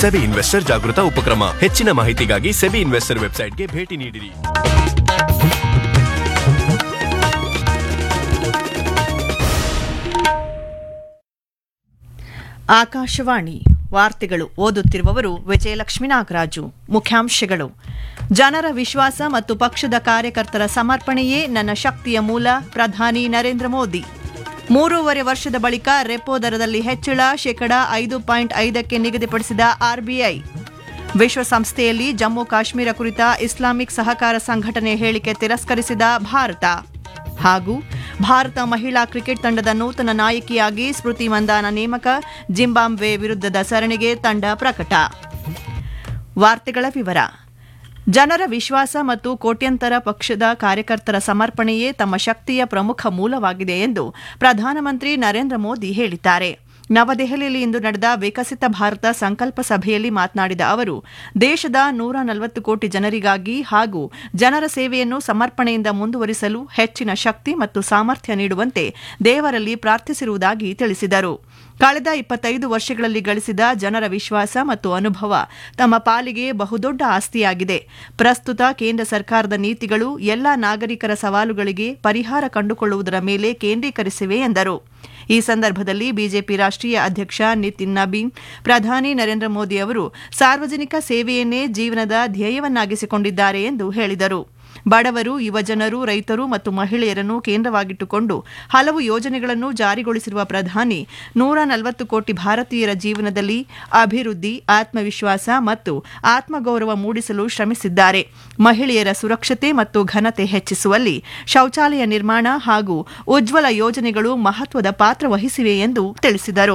SEBI investor ಜಾಗೃತ ಉಪಕ್ರಮ ಹೆಚ್ಚಿನ ಮಾಹಿತಿಗಾಗಿ ಸೆಬಿ ಇನ್ವೆಸ್ಟರ್ ವೆಬ್ಸೈಟ್ಗೆ ಭೇಟಿ ನೀಡಿರಿ ಆಕಾಶವಾಣಿ ವಾರ್ತೆಗಳು ಓದುತ್ತಿರುವವರು ವಿಜಯಲಕ್ಷ್ಮಿ ನಾಗರಾಜು ಮುಖ್ಯಾಂಶಗಳು ಜನರ ವಿಶ್ವಾಸ ಮತ್ತು ಪಕ್ಷದ ಕಾರ್ಯಕರ್ತರ ಸಮರ್ಪಣೆಯೇ ನನ್ನ ಶಕ್ತಿಯ ಮೂಲ ಪ್ರಧಾನಿ ನರೇಂದ್ರ ಮೋದಿ ಮೂರೂವರೆ ವರ್ಷದ ಬಳಿಕ ರೆಪೋ ದರದಲ್ಲಿ ಹೆಚ್ಚಳ ಶೇಕಡಾ ಐದು ಪಾಯಿಂಟ್ ಐದಕ್ಕೆ ನಿಗದಿಪಡಿಸಿದ ಆರ್ಬಿಐ ವಿಶ್ವಸಂಸ್ಥೆಯಲ್ಲಿ ಜಮ್ಮು ಕಾಶ್ಮೀರ ಕುರಿತ ಇಸ್ಲಾಮಿಕ್ ಸಹಕಾರ ಸಂಘಟನೆ ಹೇಳಿಕೆ ತಿರಸ್ಕರಿಸಿದ ಭಾರತ ಹಾಗೂ ಭಾರತ ಮಹಿಳಾ ಕ್ರಿಕೆಟ್ ತಂಡದ ನೂತನ ನಾಯಕಿಯಾಗಿ ಸ್ಮೃತಿ ಮಂದಾನ ನೇಮಕ ಜಿಂಬಾಬ್ವೆ ವಿರುದ್ಧದ ಸರಣಿಗೆ ತಂಡ ಪ್ರಕಟ ವಾರ್ತೆಗಳ ವಿವರ ಜನರ ವಿಶ್ವಾಸ ಮತ್ತು ಕೋಟ್ಯಂತರ ಪಕ್ಷದ ಕಾರ್ಯಕರ್ತರ ಸಮರ್ಪಣೆಯೇ ತಮ್ಮ ಶಕ್ತಿಯ ಪ್ರಮುಖ ಮೂಲವಾಗಿದೆ ಎಂದು ಪ್ರಧಾನಮಂತ್ರಿ ನರೇಂದ್ರ ಮೋದಿ ಹೇಳಿದ್ದಾರೆ ನವದೆಹಲಿಯಲ್ಲಿ ಇಂದು ನಡೆದ ವಿಕಸಿತ ಭಾರತ ಸಂಕಲ್ಪ ಸಭೆಯಲ್ಲಿ ಮಾತನಾಡಿದ ಅವರು ದೇಶದ ನೂರ ನಲವತ್ತು ಕೋಟಿ ಜನರಿಗಾಗಿ ಹಾಗೂ ಜನರ ಸೇವೆಯನ್ನು ಸಮರ್ಪಣೆಯಿಂದ ಮುಂದುವರಿಸಲು ಹೆಚ್ಚಿನ ಶಕ್ತಿ ಮತ್ತು ಸಾಮರ್ಥ್ಯ ನೀಡುವಂತೆ ದೇವರಲ್ಲಿ ಪ್ರಾರ್ಥಿಸಿರುವುದಾಗಿ ತಿಳಿಸಿದರು ಕಳೆದ ಇಪ್ಪತ್ತೈದು ವರ್ಷಗಳಲ್ಲಿ ಗಳಿಸಿದ ಜನರ ವಿಶ್ವಾಸ ಮತ್ತು ಅನುಭವ ತಮ್ಮ ಪಾಲಿಗೆ ಬಹುದೊಡ್ಡ ಆಸ್ತಿಯಾಗಿದೆ ಪ್ರಸ್ತುತ ಕೇಂದ್ರ ಸರ್ಕಾರದ ನೀತಿಗಳು ಎಲ್ಲಾ ನಾಗರಿಕರ ಸವಾಲುಗಳಿಗೆ ಪರಿಹಾರ ಕಂಡುಕೊಳ್ಳುವುದರ ಮೇಲೆ ಕೇಂದ್ರೀಕರಿಸಿವೆ ಎಂದರು ಈ ಸಂದರ್ಭದಲ್ಲಿ ಬಿಜೆಪಿ ರಾಷ್ಟ್ರೀಯ ಅಧ್ಯಕ್ಷ ನಿತಿನ್ ನಬೀನ್ ಪ್ರಧಾನಿ ನರೇಂದ್ರ ಮೋದಿ ಅವರು ಸಾರ್ವಜನಿಕ ಸೇವೆಯನ್ನೇ ಜೀವನದ ಧ್ಯೇಯವನ್ನಾಗಿಸಿಕೊಂಡಿದ್ದಾರೆ ಎಂದು ಹೇಳಿದರು ಬಡವರು ಯುವಜನರು ರೈತರು ಮತ್ತು ಮಹಿಳೆಯರನ್ನು ಕೇಂದ್ರವಾಗಿಟ್ಟುಕೊಂಡು ಹಲವು ಯೋಜನೆಗಳನ್ನು ಜಾರಿಗೊಳಿಸಿರುವ ಪ್ರಧಾನಿ ನೂರ ನಲವತ್ತು ಕೋಟಿ ಭಾರತೀಯರ ಜೀವನದಲ್ಲಿ ಅಭಿವೃದ್ಧಿ ಆತ್ಮವಿಶ್ವಾಸ ಮತ್ತು ಆತ್ಮಗೌರವ ಮೂಡಿಸಲು ಶ್ರಮಿಸಿದ್ದಾರೆ ಮಹಿಳೆಯರ ಸುರಕ್ಷತೆ ಮತ್ತು ಘನತೆ ಹೆಚ್ಚಿಸುವಲ್ಲಿ ಶೌಚಾಲಯ ನಿರ್ಮಾಣ ಹಾಗೂ ಉಜ್ವಲ ಯೋಜನೆಗಳು ಮಹತ್ವದ ಪಾತ್ರ ವಹಿಸಿವೆ ಎಂದು ತಿಳಿಸಿದರು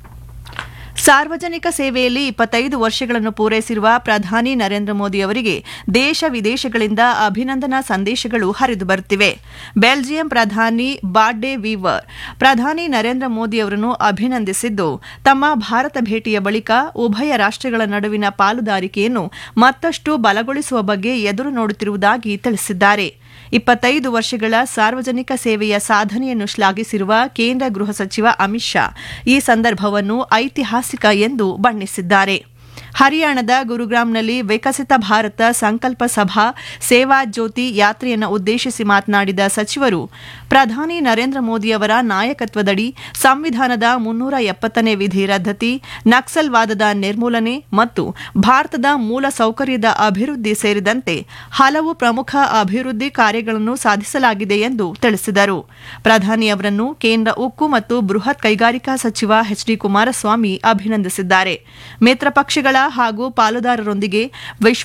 ಸಾರ್ವಜನಿಕ ಸೇವೆಯಲ್ಲಿ ಇಪ್ಪತ್ತೈದು ವರ್ಷಗಳನ್ನು ಪೂರೈಸಿರುವ ಪ್ರಧಾನಿ ನರೇಂದ್ರ ಮೋದಿ ಅವರಿಗೆ ದೇಶ ವಿದೇಶಗಳಿಂದ ಅಭಿನಂದನಾ ಸಂದೇಶಗಳು ಹರಿದು ಬರುತ್ತಿವೆ ಬೆಲ್ಜಿಯಂ ಪ್ರಧಾನಿ ಬಾಡ್ಡೆ ವೀವರ್ ಪ್ರಧಾನಿ ನರೇಂದ್ರ ಮೋದಿ ಅವರನ್ನು ಅಭಿನಂದಿಸಿದ್ದು ತಮ್ಮ ಭಾರತ ಭೇಟಿಯ ಬಳಿಕ ಉಭಯ ರಾಷ್ಟ್ರಗಳ ನಡುವಿನ ಪಾಲುದಾರಿಕೆಯನ್ನು ಮತ್ತಷ್ಟು ಬಲಗೊಳಿಸುವ ಬಗ್ಗೆ ಎದುರು ನೋಡುತ್ತಿರುವುದಾಗಿ ತಿಳಿಸಿದ್ದಾರೆ ಇಪ್ಪತ್ತೈದು ವರ್ಷಗಳ ಸಾರ್ವಜನಿಕ ಸೇವೆಯ ಸಾಧನೆಯನ್ನು ಶ್ಲಾಘಿಸಿರುವ ಕೇಂದ್ರ ಗೃಹ ಸಚಿವ ಅಮಿತ್ ಶಾ ಈ ಸಂದರ್ಭವನ್ನು ಐತಿಹಾಸಿಕ ಎಂದು ಬಣ್ಣಿಸಿದ್ದಾರೆ ಹರಿಯಾಣದ ಗುರುಗ್ರಾಂನಲ್ಲಿ ವಿಕಸಿತ ಭಾರತ ಸಂಕಲ್ಪ ಸಭಾ ಸೇವಾ ಜ್ಯೋತಿ ಯಾತ್ರೆಯನ್ನು ಉದ್ದೇಶಿಸಿ ಮಾತನಾಡಿದ ಸಚಿವರು ಪ್ರಧಾನಿ ನರೇಂದ್ರ ಮೋದಿಯವರ ನಾಯಕತ್ವದಡಿ ಸಂವಿಧಾನದ ಮುನ್ನೂರ ಎಪ್ಪತ್ತನೇ ವಿಧಿ ರದ್ದತಿ ನಕ್ಸಲ್ವಾದದ ನಿರ್ಮೂಲನೆ ಮತ್ತು ಭಾರತದ ಮೂಲ ಸೌಕರ್ಯದ ಅಭಿವೃದ್ಧಿ ಸೇರಿದಂತೆ ಹಲವು ಪ್ರಮುಖ ಅಭಿವೃದ್ಧಿ ಕಾರ್ಯಗಳನ್ನು ಸಾಧಿಸಲಾಗಿದೆ ಎಂದು ತಿಳಿಸಿದರು ಪ್ರಧಾನಿ ಅವರನ್ನು ಕೇಂದ್ರ ಉಕ್ಕು ಮತ್ತು ಬೃಹತ್ ಕೈಗಾರಿಕಾ ಸಚಿವ ಎಚ್ ಡಿ ಕುಮಾರಸ್ವಾಮಿ ಅಭಿನಂದಿಸಿದ್ದಾರೆ ಮಿತ್ರ ಪಕ್ಷಗಳ ಹಾಗೂ ಪಾಲುದಾರರೊಂದಿಗೆ ವಿಶ್ವ